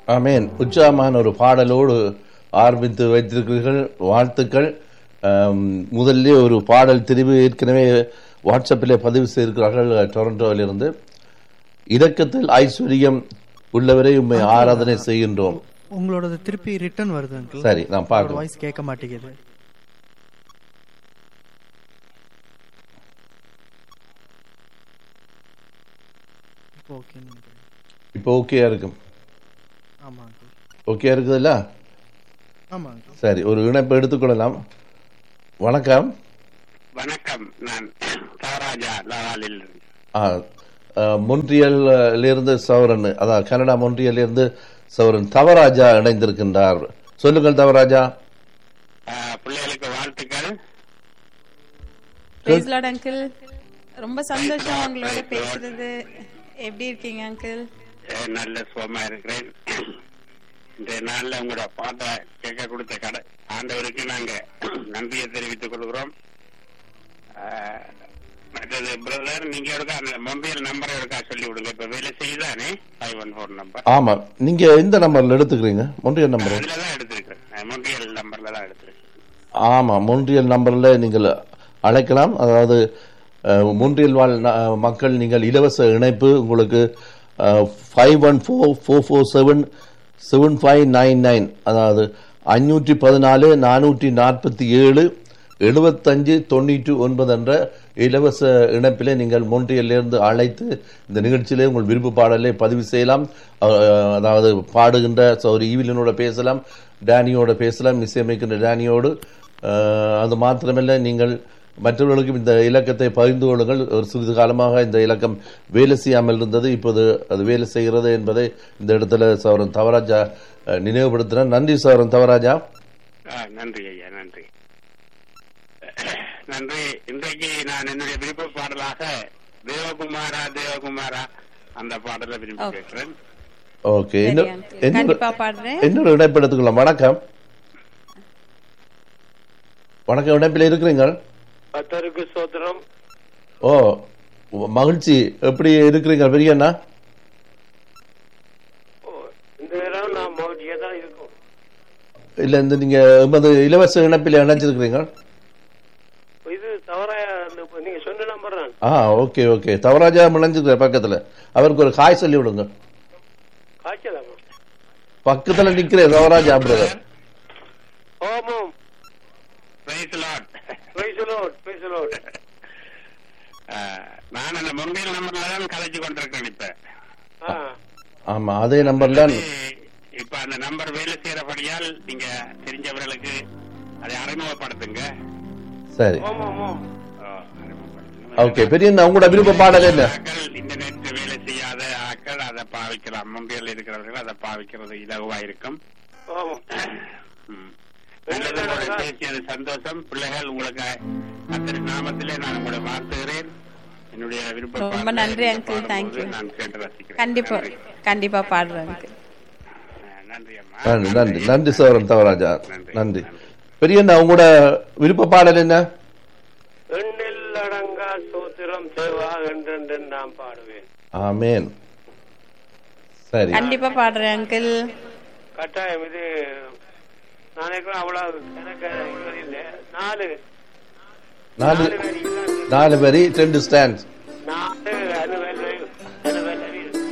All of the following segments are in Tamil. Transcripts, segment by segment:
ஆமேன் உற்சாகமான ஒரு பாடலோடு ஆரம்பித்து வைத்திருக்கிறீர்கள் வாழ்த்துக்கள் ஆம், முதல்ல ஒரு பாடல் தெரிவு ஏற்கனவே வாட்ஸ்அப்பிலே பதிவு செய்திருக்கிறார்கள் டொரண்டோவிலிருந்து இரக்கத்தில் ஐஸ்வர்யம் உள்ளவரை உண்மை ஆராதனை செய்கின்றோம் உங்களோடது திருப்பி ரிட்டர்ன் வருது அங்கிள் சரி நான் பார்க்கலாம் வாய்ஸ் கேட்க மாட்டேங்குது இப்போ ஓகே இப்போ ஓகேயா இருக்கும் ஆமா அங்கிள் ஓகேயா இருக்குதுல்ல ஆமா அங்கிள் சரி ஒரு இணைப்பு எடுத்துக்கொள்ளலாம் வணக்கம் வணக்கம் நான் தாராஜா லாலாலில் இருந்து. ஆ, ஆ, மொன்றியல்ல இருந்து சௌரன் அதான் கனடா மொன்றியல்ல இருந்து சௌரன் தவராஜா இணைந்திருக்கின்றார் சொல்லுங்கள் தவராஜா ஆஹ், பிள்ளைகளுக்கு வாழ்த்துக்கள் பிரைஸ் லார்ட் அங்கிள் ரொம்ப சந்தோஷம் உங்களோட பேசுறது எப்படி இருக்கீங்க அங்கிள் அஹ், நல்ல சுகமா இருக்கிறேன் இந்த நாள்ல உங்களோட பாட்டை கேட்க கொடுத்த கடை ஆண்டவருக்கு நாங்க நன்றியை தெரிவித்துக் கொள்கிறோம் ஆஹ், மற்றது பிரதர் நீங்க எடுக்க அந்த மொபைல் நம்பரை எடுக்க சொல்லி விடுங்க இப்ப வேலை செய்யுதானே ஃபைவ் ஒன் ஃபோர் நம்பர் ஆமா நீங்க எந்த நம்பர்ல எடுத்துக்கிறீங்க மொன்றியல் நம்பர் அதுல தான் எடுத்திருக்கேன் மொபைல் நம்பர்ல தான் எடுத்திருக்கேன் ஆமா மொன்றியல் நம்பர்ல நீங்கள் அழைக்கலாம் அதாவது அஹ், மொன்றியல் வாழ் ந- மக்கள் நீங்கள் இலவச இணைப்பு உங்களுக்கு five one four four four seven seven five nine nine அதாவது அஞ்சூற்றி பதினாலு நானூற்றி நாற்பத்தி ஏழு எழுபத்தஞ்சு தொண்ணூற்றி ஒன்பது என்ற இலவச இணைப்பிலே நீங்கள் மொன்றியலிருந்து அழைத்து இந்த நிகழ்ச்சியிலே உங்கள் விருப்ப பாடலை பதிவு செய்யலாம் அஹ், அதாவது பாடுகின்ற சௌரி ஈவிலனோட பேசலாம் டேனியோட பேசலாம் இசையமைக்கின்ற டேனியோடு அஹ், அது மாத்திரமல்ல நீங்கள் மற்றவர்களுக்கும் இந்த இலக்கத்தை பகிர்ந்து கொள்ளுங்கள் ஒரு சிறிது காலமாக இந்த இலக்கம் வேலை செய்யாமல் இருந்தது இப்போது அது வேலை செய்கிறது என்பதை இந்த இடத்துல சௌரன் தவராஜா அஹ், நினைவுபடுத்தினார் நன்றி சௌரன் தவராஜா ஆ, நன்றி ஐயா நன்றி நன்றி இன்றைக்கு நான் என்னுடைய விருப்ப பாடலாக தேவகுமாரா தேவகுமாரா அந்த பாடலை விரும்பி Okay. கேட்கிறேன் ஓகே சரி, இன்னொரு- uncle. இன்னொரு- கண்டிப்பா பாடுறேன். இன்னொரு இணைப்பு எடுத்துக்கலாம் வணக்கம் வணக்கம் இணைப்பில் இருக்கிறீங்க கத்தருக்கு சோத்திரம் ஓ மகிழ்ச்சி எப்படி இருக்கிறீங்க பெரியண்ணா ஓ, இந்த நேரம் நான் மகிழ்ச்சியா தான் இருக்கும் இல்ல இந்த நீங்க எமது இலவச இணைப்பில் இணைஞ்சிருக்கிறீங்க இது தவற நீங்க சொன்ன நம்பர் தான் ஆ ஓகே ஓகே தவராஜா இணைஞ்சிருக்கிற பக்கத்துல அவருக்கு ஒரு காய் சொல்லி விடுங்க காய்ச்சலாமா பக்கத்துல நிக்கிற தவராஜா பிரதர் ஓமம் பிரைஸ் லார்ட் பேசலோட் பேசலோட் நான் அந்த மொபைல் நம்பர்ல தான் கலைச்சு கொண்டிருக்கேன் இப்ப ஆ ஆமா அதே நம்பர் தான் இப்ப அந்த நம்பர் வேலை செய்யறபடியால் நீங்க தெரிஞ்சவர்களுக்கு அதை அறிமுகப்படுத்துங்க சரி ஓமம் ஓம் ஆ, அறிமுகப்படுத்துங்க. ஓகே பெரியண்ணா உங்களோட விருப்ப பாடல் என்ன ஆக்கள் இன்டர்நெட் வேலை செய்யாத ஆக்கள் அதை பாவிக்கலாம் முன்கையில் இருக்கிறவர்கள் அதை பாவிக்கிறது இலகுவா இருக்கும் ஓமம் ம். நல்லது உங்களோட பேசியது சந்தோஷம் பிள்ளைகள் உங்களுக்கு அத்தனை நாமத்திலே நான் உங்களை வாழ்த்துகிறேன் என்னுடைய விருப்ப ரொம்ப பாடலை நன்றி, நீங்க uncle. Thank பாடும்போது you. நான் கேட்டு ரசிக்கிறேன் கண்டிப்பா நன்றி. கண்டிப்பா பாடுறேன் uncle. அஹ், நன்றி அம்மா நன்றி நன்றி நன்றி சௌரன் தவராஜா நன்றி. நன்றி பெரியண்ணா உங்களோட விருப்ப பாடல் என்ன எண்ணில் அடங்கா சோத்திரம் தேவா என்றென்று நான் பாடுவேன் ஆமேன் சரி கண்டிப்பா பாடுறேன் அங்கிள் கட்டாயம் இது நாளைக்கு அவ்வளவு எனக்கு இது இல்லை நாலு நாலு நாலு வரி தான். நாலு வரி ரெண்டு ஸ்டாண்ட் நாலு அனுவல் அனுவல்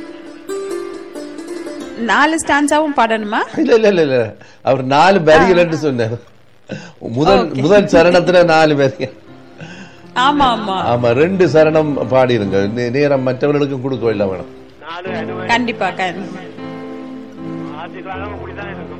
நாலு ஸ்டான்ஸாவும் பாடணுமா இல்ல இல்ல இல்ல இல்ல அவர் நாலு வரிகள் சொன்னார் முதல் முதல் சரணத்துல நாலு வரி ஆமா ஆமா ஆமா ரெண்டு சரணம் பாடிருங்க நே- நேரம் மற்றவர்களுக்கும் கொடுக்க இல்லை வேணும் நாலு அனுவல் கண்டிப்பா கண்டிப்பா ஆதி காலம் அப்படிதான் இருக்கும்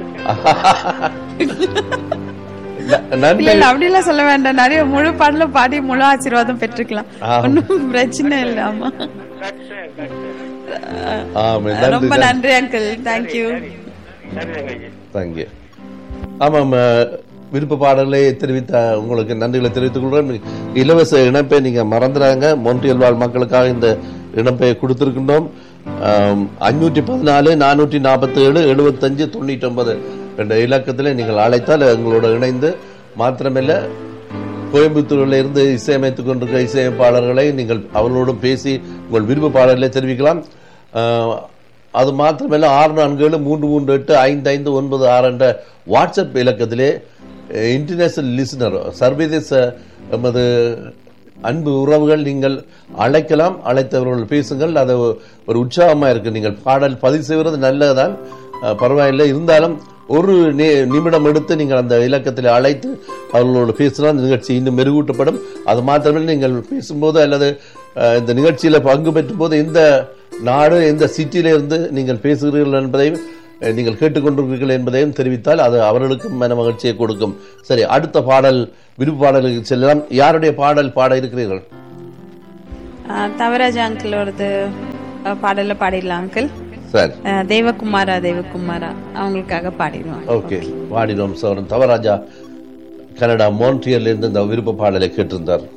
ந- நன்றி இல்ல இல்ல அப்படி எல்லாம் சொல்ல வேண்டாம் நிறைய முழு பாடல பாடி முழு ஆசீர்வாதம் பெற்றுக்கலாம் ஆமா. ஒன்னும் பிரச்சனை இல்ல ஆமா கட்டு கட்டு ஆமா நன்றி ரொம்ப நன்றி நன்றி அங்கிள் தேங்க்யூ சரி தங்கச்சி தேங்க்யூ ஆமாம் அஹ், விருப்ப பாடலை தெரிவித்த உங்களுக்கு நன்றிகளை தெரிவித்துக் கொள்கிறேன் இலவச இணைப்பை நீங்க மறந்துறாங்க மொன்றியல் வாழ் மக்களுக்காக இந்த இணைப்பை கொடுத்திருக்கின்றோம் அஞ்சூற்றி பதினாலு நானூற்றி நாற்பத்தி ஏழு எழுபத்தஞ்சு தொண்ணூற்றி ஒன்பது என்ற இலக்கத்தில் நீங்கள் அழைத்தால் எங்களோட இணைந்து மாத்திரமில்ல கோயம்புத்தூரில் இருந்து இசையமைத்துக் கொண்டிருக்கிற இசையமைப்பாளர்களை நீங்கள் அவர்களோடும் பேசி உங்கள் விருப்ப பாடலை தெரிவிக்கலாம் அஹ், அது மாத்திரமல்ல ஆறு நான்கு ஏழு மூன்று மூன்று எட்டு ஐந்து ஐந்து ஒன்பது ஆறு என்ற வாட்ஸ்அப் இலக்கத்திலே இன்டர்நேஷனல் லிசனர் சர்வதேச எமது அன்பு உறவுகள் நீங்கள் அழைக்கலாம் அழைத்தவர்கள் பேசுங்கள் அது ஒரு உற்சாகமா இருக்கு நீங்கள் பாடல் பதிவு செய்வது நல்லதுதான் அஹ், பரவாயில்லை இருந்தாலும் ஒரு நி- நிமிடம் எடுத்து நீங்கள் அந்த இலக்கத்தில் அழைத்து அவர்களோடு பேசினால் இந்த நிகழ்ச்சி இன்னும் மெருகூட்டப்படும் அது மாத்திரமல்ல நீங்கள் பேசும்போது அல்லது அஹ், இந்த நிகழ்ச்சியில பங்கு பெற்றும் போது எந்த நாடு எந்த சிட்டியில இருந்து நீங்கள் பேசுகிறீர்கள் என்பதையும் அஹ், நீங்கள் கேட்டுக்கொண்டிருக்கிறீர்கள் என்பதையும் தெரிவித்தால் அது அவர்களுக்கும் மன மகிழ்ச்சியை கொடுக்கும் சரி அடுத்த பாடல் விருப்பு பாடலுக்கு செல்லலாம் யாருடைய பாடல் பாட இருக்கிறீர்கள் ஆ, தவராஜ் அங்கிளோடது ஆ, பாடல பாடிடலாம் அங்கிள் சரி ஆ, தேவகுமாரா தேவகுமாரா அவங்களுக்காக பாடிடுவாங்க ஓகே பாடினோம் சோரன் தவராஜா கனடா மோன்ட்ரியல்ல இருந்து இந்த விருப்ப பாடலை கேட்டிருந்தார்